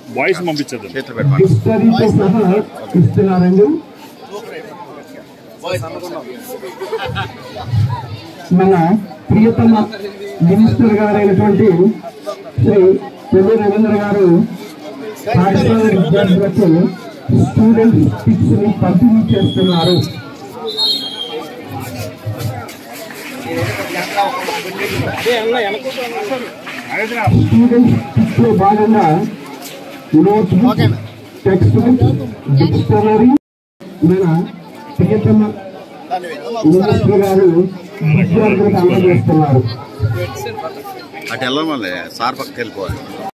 voice పంపించదు చేతులు పెట్టమని హిస్టరీతో సహా ఇస్తున్నారండి మన ప్రియతమ మినిస్టర్ గారైనటువంటి శ్రీ పెళ్లి రవీంద్ర గారు పాఠశాల విద్యార్థులకు స్టూడెంట్ కిట్స్ ని పంపిణీ చేస్తున్నారు స్టూడెంట్ కిట్స్ లో భాగంగా notebook textbook dictionary మన ప్రియతమ మినిస్టర్ గారు విద్యార్థులకు అందజేస్తున్నారు అటు వెళ్ళమని సార్ పక్కకి వెళ్ళిపోవాలి